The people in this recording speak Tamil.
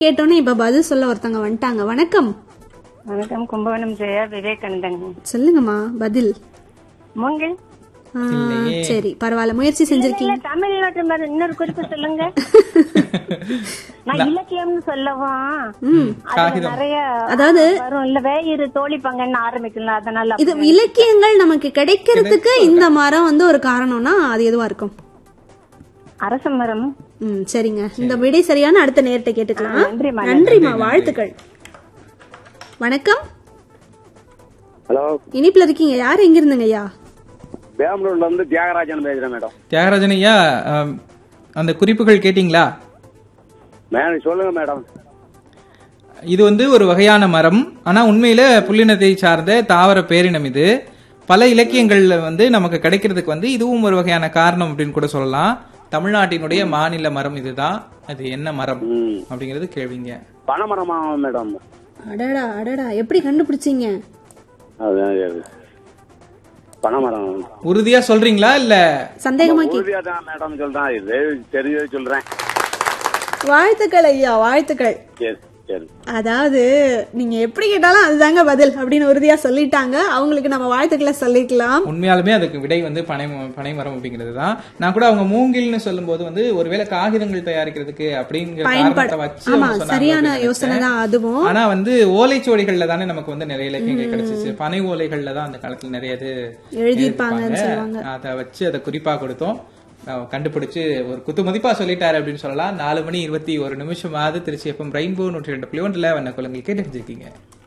கேட்டோன்னே இப்ப பதில் சொல்ல ஒருத்தவங்க வந்துட்டாங்க வணக்கம் வணக்கம் கும்பகோணம் ஜெயா விவேகானந்தன் சொல்லுங்கம்மா பதில் மூங்கில் ஆ, சரி பரவாயில்ல முயற்சி செஞ்சிருக்கீங்க இல்ல தமிழ்நாட்டு மாதிரி இன்னொரு குறிப்பு சொல்லுங்க நான் இலக்கியம்னு சொல்லவும் அதுல நிறைய அதாவது வரும் இல்ல வேயிரு தோழி பங்கன்னு ஆரம்பிக்கலாம் அதனால இது இலக்கியங்கள் நமக்கு கிடைக்கிறதுக்கு இந்த மரம் வந்து ஒரு காரணம்னா அது எதுவா இருக்கும் அரச மரம் ம் சரிங்க இந்த விடை சரியான அடுத்த நேரத்தை கேட்டுக்கலாம் நன்றிம்மா, நன்றிமா வாழ்த்துக்கள் வணக்கம் ஹலோ இனிப்புல இருக்கீங்க யார் எங்க இருந்துங்க ஐயா பெங்களூர்ல இருந்து தியாகராஜன் பேசுறேன் மேடம் தியாகராஜன் ஐயா ஆம், அந்த குறிப்புகள் கேட்டிங்களா மேடம் சொல்லுங்க மேடம் இது வந்து ஒரு வகையான மரம் ஆனா உண்மையில புல்லினத்தை சார்ந்த தாவர பேரினம் இது பல இலக்கியங்கள்ல வந்து நமக்கு கிடைக்கிறதுக்கு வந்து இதுவும் ஒரு வகையான காரணம் அப்படின்னு கூட சொல்லலாம் தமிழ்நாட்டினுடைய மாநில மரம் இதுதான் அது என்ன மரம் ம். அப்படிங்கிறது கேள்விங்க பனைமரமா மேடம் அடடா அடடா எப்படி கண்டுபிடிச்சீங்க அதுதான் அது. பனைமரம் உறுதியா சொல்றீங்களா இல்ல சந்தேகமா கே உறுதியா தான் மேடம் சொல்றேன் இது தெரிஞ்சது சொல்றேன் வாழ்த்துக்கள் ஐயா வாழ்த்துக்கள் சரி சரி அதாவது நீங்க எப்படி கேட்டாலும் அதுதாங்க பதில் அப்படின்னு உறுதியா சொல்லிட்டாங்க அவங்களுக்கு நம்ம வாழ்த்துக்களை சொல்லிக்கலாம் உண்மையாலுமே அதுக்கு விடை வந்து பனை பனைமரம் அப்படிங்கிறது தான் நான் கூட அவங்க மூங்கில்னு சொல்லும்போது வந்து ஒருவேளை காகிதங்கள் தயாரிக்கிறதுக்கு அப்படிங்கிற பயன்பட காரணத்தை வச்சு ஆமா அவங்க சொன்னாங்க சரியான அப்படின்னு யோசனை நினைச்சேன். தான் அதுவும் ஆனா வந்து ஓலைச்சுவடிகள்ல தானே நமக்கு வந்து நிறைய இலக்கியங்கள் கிடைச்சிச்சு பனை ஓலைகள்ல தான் அந்த காலத்துல நிறைய இது எழுதியிருப்பாங்கன்னு சொல்லுவாங்க. அதை வச்சு அதை குறிப்பா கொடுத்தோம் அஹ் கண்டுபிடிச்சு ஒரு குத்து மதிப்பா சொல்லிட்டாரு அப்படின்னு சொல்லலாம் நாலு மணி இருபத்தி ஒரு நிமிஷமாவது திருச்சி எஃப்எம் ரெயின்போ நூற்றி ரெண்டு புள்ளி ஒன்றுல வண்ண குழந்தைகள் கேட்டு வச்சிருக்கீங்க